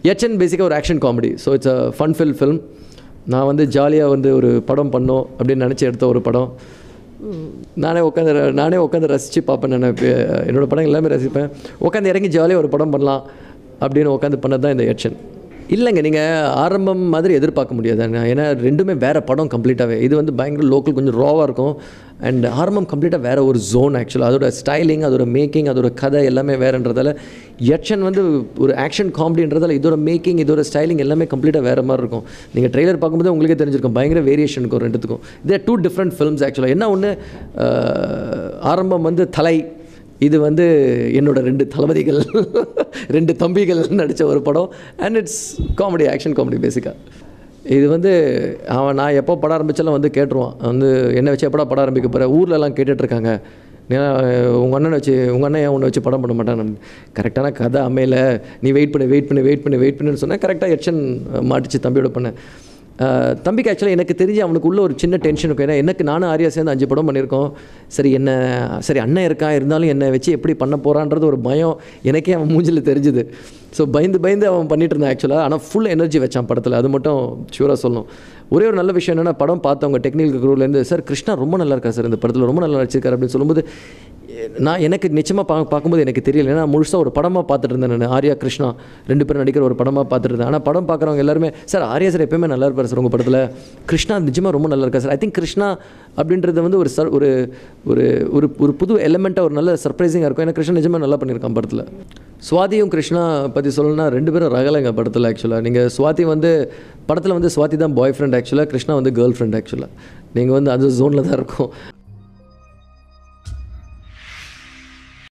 HN பேசிக்காக ஒரு action comedy so it's a fun ஃபில் ஃபில்ம் நான் வந்து ஜாலியாக வந்து ஒரு படம் பண்ணோம் அப்படின்னு நினச்சி எடுத்த ஒரு படம் உம், நானே உட்காந்து நானே உட்காந்து ரசித்து பார்ப்பேன் நான் இப்ப என்னோடய படம் எல்லாமே ரசிப்பேன் உட்காந்து இறங்கி ஜாலியாக ஒரு படம் பண்ணலாம் அப்படின்னு உட்காந்து பண்ணது தான் இந்த எக்ஷன் இல்லைங்க நீங்கள் ஆரம்பம் மாதிரி எதிர்பார்க்க முடியாது நான் ஏன்னா ரெண்டுமே வேறு படம் கம்ப்ளீட்டாகவே இது வந்து பயங்கர லோக்கல் கொஞ்சம் ரோவாக இருக்கும் அண்ட் ஆரம்பம் கம்ப்ளீட்டாக வேறு ஒரு ஜோன் ஆக்சுவலாக அதோட ஸ்டைலிங் அதோட மேக்கிங் அதோட கதை எல்லாமே வேறுன்றதால எக்ஷன் வந்து ஒரு ஆக்ஷன் காமெடின்றதால இதோட மேக்கிங் இதோட ஸ்டைலிங் எல்லாமே கம்ப்ளீட்டாக வேறு மாதிரி இருக்கும் நீங்கள் ட்ரெய்லர் பார்க்கும்போது உங்களுக்கே தெரிஞ்சிருக்கும் பயங்கர வேரியேஷன் இருக்கும் ரெண்டுத்துக்கும் இதே டூ டிஃப்ரெண்ட் ஃபிலிம்ஸ் ஆக்சுவலாக என்ன ஒன்று ஆரம்பம் வந்து தலை இது வந்து என்னோட ரெண்டு தளபதிகள் ரெண்டு தம்பிகள் நடித்த ஒரு படம் and it's comedy action comedy பேசிக்காக இது வந்து அவன் நான் எப்போ படம் ஆரம்பிச்சாலும் வந்து கேட்டுருவான் வந்து என்ன வச்சு எப்படா படம் ஆரம்பிக்க போகிற ஊர்லலாம் கேட்டுட்ருக்காங்க உங்கள் அண்ணனை வச்சு உங்கள் அண்ணன் ஏன் உன்னை வச்சு படம் பண்ண மாட்டான் கரெக்டான கதை அமையல நீ வெயிட் பண்ணு வெயிட் பண்ணு வெயிட் பண்ணு வெயிட் பண்ணுன்னு சொன்னேன் கரெக்டாக எக்ஷன் மாட்டிச்சு தம்பியோட பண்ணேன் ஆஹ் தம்பிக்கு ஆக்சுவலாக எனக்கு தெரிஞ்சு அவனுக்கு உள்ள ஒரு சின்ன டென்ஷன் இருக்கும் ஏன்னா எனக்கு நானும் ஆரியா சேர்ந்து அஞ்சு படம் பண்ணியிருக்கோம் சரி என்ன சரி அண்ணன் இருக்கான் இருந்தாலும் என்னை வச்சு எப்படி பண்ண போகிறான்றது ஒரு பயம் எனக்கே அவன் மூஞ்சில் தெரிஞ்சுது ஸோ பயந்து பயந்து அவன் பண்ணிட்டு இருந்தான் ஆக்சுவலாக ஆனால் ஃபுல் எனர்ஜி வச்சான் படத்தில் அது மட்டும் ஷூராக சொல்லணும் ஒரே ஒரு நல்ல விஷயம் என்னென்னா படம் பார்த்தவங்க டெக்னிக்கல் குரூப்லேருந்து சார் கிருஷ்ணா ரொம்ப நல்லா இருக்கா சார் இந்த படத்தில் ரொம்ப நல்லா நடிச்சிருக்காரு அப்படின்னு சொல்லும்போது நான் எனக்கு நிச்சயமாக பா பார்க்கும்போது எனக்கு தெரியல ஏன்னா முழுசாக ஒரு படமாக பார்த்துட்டு இருந்தேன் நான் ஆர்யா கிருஷ்ணா ரெண்டு பேரும் நடிக்கிற ஒரு படமாக பார்த்துட்டு இருந்தேன் ஆனால் படம் பார்க்குறவங்க எல்லாருமே சார் ஆர்யா சார் எப்பயுமே நல்லா இருப்பார் சார் உங்கள் படத்தில் கிருஷ்ணா நிஜமாக ரொம்ப நல்லா இருக்கா சார் ஐ திங்க் கிருஷ்ணா அப்படின்றது வந்து ஒரு சர் ஒரு ஒரு ஒரு ஒரு புது எலமெண்ட்டாக ஒரு நல்ல சர்ப்ரைசிங்காக இருக்கும் ஏன்னா கிருஷ்ணா நிஜமாக நல்லா பண்ணியிருக்கான் படத்தில் சுவாதியும் கிருஷ்ணா பற்றி சொல்லணும்னா ரெண்டு பேரும் ரகலைங்க படத்தில் ஆக்சுவலாக நீங்கள் சுவாதி வந்து படத்தில் வந்து சுவாதி தான் பாய் ஃப்ரெண்ட் ஆக்சுவலாக கிருஷ்ணா வந்து கேர்ள் ஃப்ரெண்ட் ஆக்சுவலாக நீங்கள் வந்து அந்த ஜோனில் தான் இருக்கும்